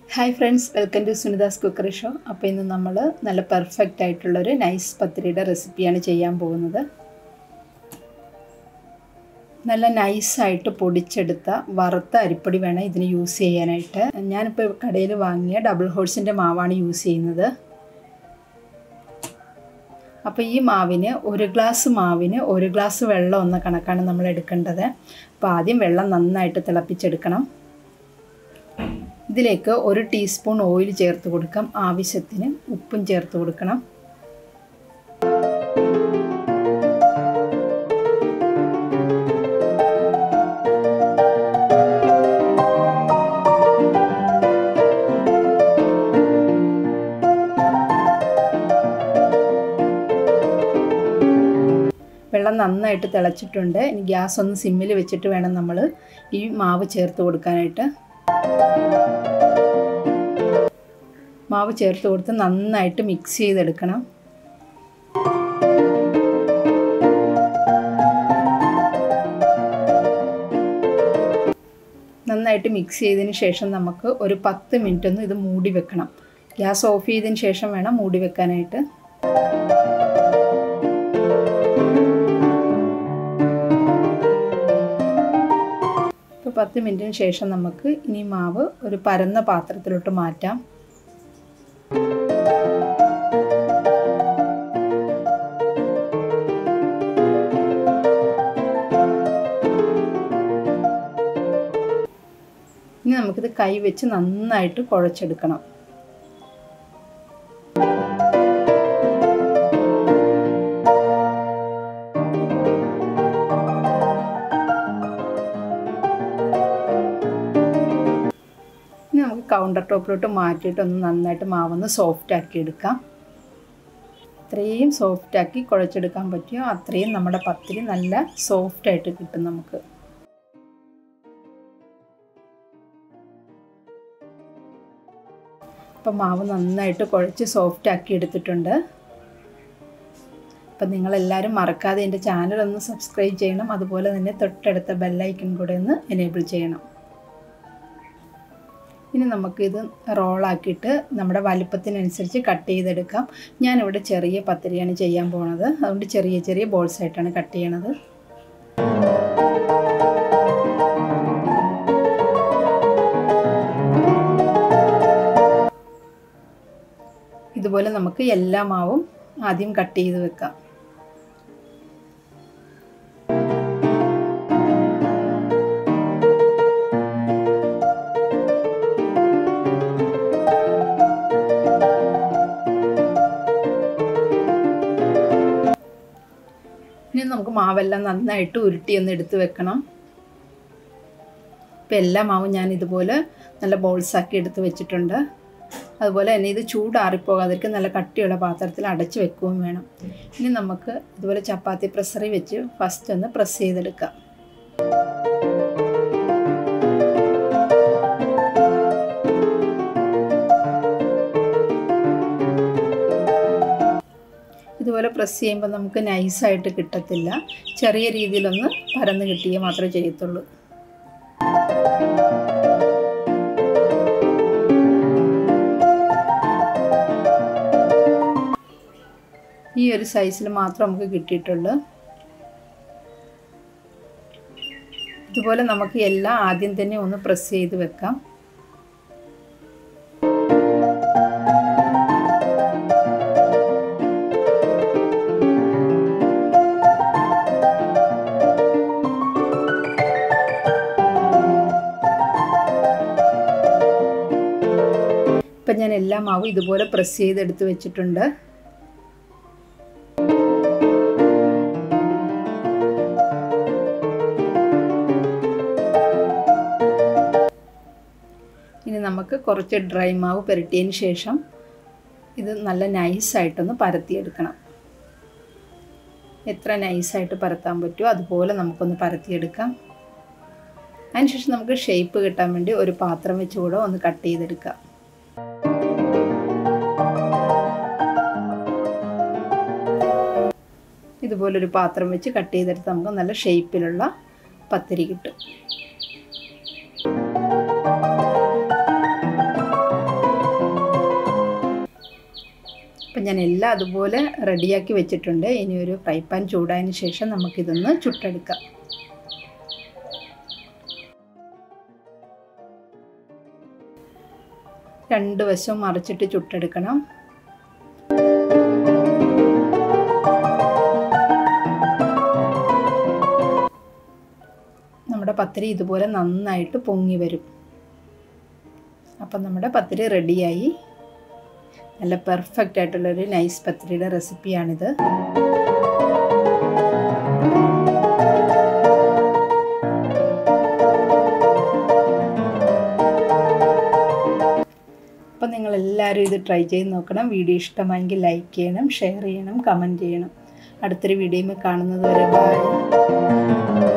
hi friends welcome to Sunita's cookery show അപ്പോൾ ഇന്ന് നമ്മൾ നല്ല പെർഫെക്റ്റ് ആയിട്ടുള്ളൊരു നൈസ് പത്തിരിയുടെ റെസിപ്പിയാണ് ചെയ്യാൻ പോകുന്നത് നല്ല നൈസായിട്ട് പൊടിച്ചെടുത്ത വറുത്ത അരിപ്പൊടി വേണം ഇതിന് യൂസ് ചെയ്യാനായിട്ട് ഞാനിപ്പോൾ കടയിൽ വാങ്ങിയ ഡബിൾ ഹോഴ്സിൻ്റെ മാവാണ് യൂസ് ചെയ്യുന്നത് അപ്പോൾ ഈ മാവിന് ഒരു ഗ്ലാസ് മാവിന് ഒരു ഗ്ലാസ് വെള്ളം എന്ന കണക്കാണ് നമ്മൾ എടുക്കേണ്ടത് അപ്പോൾ ആദ്യം വെള്ളം നന്നായിട്ട് തിളപ്പിച്ചെടുക്കണം ഇതിലേക്ക് ഒരു ടീസ്പൂൺ ഓയിൽ ചേർത്ത് കൊടുക്കാം ആവശ്യത്തിന് ഉപ്പും ചേർത്ത് കൊടുക്കണം വെള്ളം നന്നായിട്ട് തിളച്ചിട്ടുണ്ട് ഇനി ഗ്യാസ് ഒന്ന് സിമ്മിൽ വെച്ചിട്ട് വേണം നമ്മൾ ഈ മാവ് ചേർത്ത് കൊടുക്കാനായിട്ട് മാവ് ചേർത്ത് കൊടുത്ത് നന്നായിട്ട് മിക്സ് ചെയ്തെടുക്കണം നന്നായിട്ട് മിക്സ് ചെയ്തതിന് ശേഷം നമുക്ക് ഒരു പത്ത് മിനിറ്റ് ഒന്ന് ഇത് മൂടി വെക്കണം ഗ്യാസ് ഓഫ് ചെയ്തതിന് ശേഷം വേണം മൂടി വെക്കാനായിട്ട് ഇപ്പോൾ പത്ത് മിനിറ്റിന് ശേഷം നമുക്ക് ഇനി മാവ് ഒരു പരന്ന പാത്രത്തിലോട്ട് മാറ്റാം ഇനി നമുക്കിത് കൈ വെച്ച് നന്നായിട്ട് കുഴച്ചെടുക്കണം ഇനി നമുക്ക് കൗണ്ടർ ടോപ്പിലോട്ട് മാറ്റിയിട്ട് ഒന്ന് നന്നായിട്ട് മാവൊന്ന് സോഫ്റ്റ് ആക്കി എടുക്കാം അത്രയും സോഫ്റ്റ് ആക്കി കുഴച്ചെടുക്കാൻ പറ്റിയോ അത്രയും നമ്മുടെ പത്തിരി നല്ല സോഫ്റ്റ് ആയിട്ട് കിട്ടും നമുക്ക് അപ്പം മാവ് നന്നായിട്ട് കുഴച്ച് സോഫ്റ്റ് ആക്കി എടുത്തിട്ടുണ്ട് അപ്പം നിങ്ങളെല്ലാവരും മറക്കാതെ എൻ്റെ ചാനൽ ഒന്ന് സബ്സ്ക്രൈബ് ചെയ്യണം അതുപോലെ തന്നെ തൊട്ടടുത്ത ബെല്ലൈക്കൺ കൂടെ ഒന്ന് എനേബിൾ ചെയ്യണം ഇനി നമുക്കിത് റോളാക്കിയിട്ട് നമ്മുടെ വലിപ്പത്തിനനുസരിച്ച് കട്ട് ചെയ്തെടുക്കാം ഞാനിവിടെ ചെറിയ പത്തിരിയാണ് ചെയ്യാൻ പോണത് അതുകൊണ്ട് ചെറിയ ചെറിയ ബോൾസ് ആയിട്ടാണ് കട്ട് ചെയ്യണത് ഇതുപോലെ നമുക്ക് എല്ലാ മാവും ആദ്യം കട്ട് ചെയ്ത് വെക്കാം ഇനി നമുക്ക് മാവെല്ലാം നന്നായിട്ട് ഉരുട്ടി ഒന്ന് എടുത്ത് വെക്കണം ഇപ്പം എല്ലാ മാവും ഞാൻ ഇതുപോലെ നല്ല ബോൾസാക്കി എടുത്ത് വെച്ചിട്ടുണ്ട് അതുപോലെ തന്നെ ഇത് ചൂടാറിപ്പോകാതിരിക്കും നല്ല കട്ടിയുള്ള പാത്രത്തിൽ അടച്ച് വെക്കുകയും വേണം ഇനി നമുക്ക് ഇതുപോലെ ചപ്പാത്തി പ്രഷറിൽ വെച്ച് ഫസ്റ്റ് ഒന്ന് പ്രസ് ചെയ്തെടുക്കാം ഇതുപോലെ പ്രസ് ചെയ്യുമ്പോൾ നമുക്ക് നൈസായിട്ട് കിട്ടത്തില്ല ചെറിയ രീതിയിലൊന്ന് പരന്ന് കിട്ടിയേ മാത്രമേ ചെയ്യത്തുള്ളൂ ഈ ഒരു സൈസിൽ മാത്രം നമുക്ക് കിട്ടിയിട്ടുള്ളൂ ഇതുപോലെ നമുക്ക് എല്ലാം ആദ്യം തന്നെ ഒന്ന് പ്രസ് ചെയ്ത് വെക്കാം ഇപ്പം ഞാൻ എല്ലാ മാവും ഇതുപോലെ പ്രസ് ചെയ്തെടുത്ത് വെച്ചിട്ടുണ്ട് ഇനി നമുക്ക് കുറച്ച് ഡ്രൈ മാവ് പുരട്ടിയതിന് ശേഷം ഇത് നല്ല നൈസായിട്ടൊന്ന് പരത്തിയെടുക്കണം എത്ര നൈസായിട്ട് പരത്താൻ പറ്റുമോ അതുപോലെ നമുക്കൊന്ന് പരത്തിയെടുക്കാം അതിനുശേഷം നമുക്ക് ഷേപ്പ് കിട്ടാൻ വേണ്ടി ഒരു പാത്രം വെച്ച് കൂടെ ഒന്ന് കട്ട് ചെയ്തെടുക്കാം ഇതുപോലൊരു പാത്രം വെച്ച് കട്ട് ചെയ്തെടുത്ത് നമുക്ക് നല്ല ഷേപ്പിലുള്ള പത്തിരി കിട്ടും അപ്പം ഞാൻ എല്ലാം അതുപോലെ റെഡിയാക്കി വെച്ചിട്ടുണ്ട് ഇനി ഒരു ഫ്രൈ പാൻ ചൂടായതിന് ശേഷം നമുക്കിതൊന്ന് ചുട്ടെടുക്കാം രണ്ട് വശവും മറിച്ചിട്ട് ചുട്ടെടുക്കണം നമ്മുടെ പത്തിരി ഇതുപോലെ നന്നായിട്ട് പൊങ്ങി വരും അപ്പം നമ്മുടെ പത്തിരി റെഡിയായി നല്ല പെർഫെക്റ്റ് ആയിട്ടുള്ളൊരു നൈസ് പത്തിരിയുടെ റെസിപ്പിയാണിത് അപ്പം നിങ്ങളെല്ലാവരും ഇത് ട്രൈ ചെയ്ത് നോക്കണം വീഡിയോ ഇഷ്ടമായെങ്കിൽ ലൈക്ക് ചെയ്യണം ഷെയർ ചെയ്യണം കമൻറ്റ് ചെയ്യണം അടുത്തൊരു വീഡിയോയിൽ കാണുന്നത് വരെ ബൈ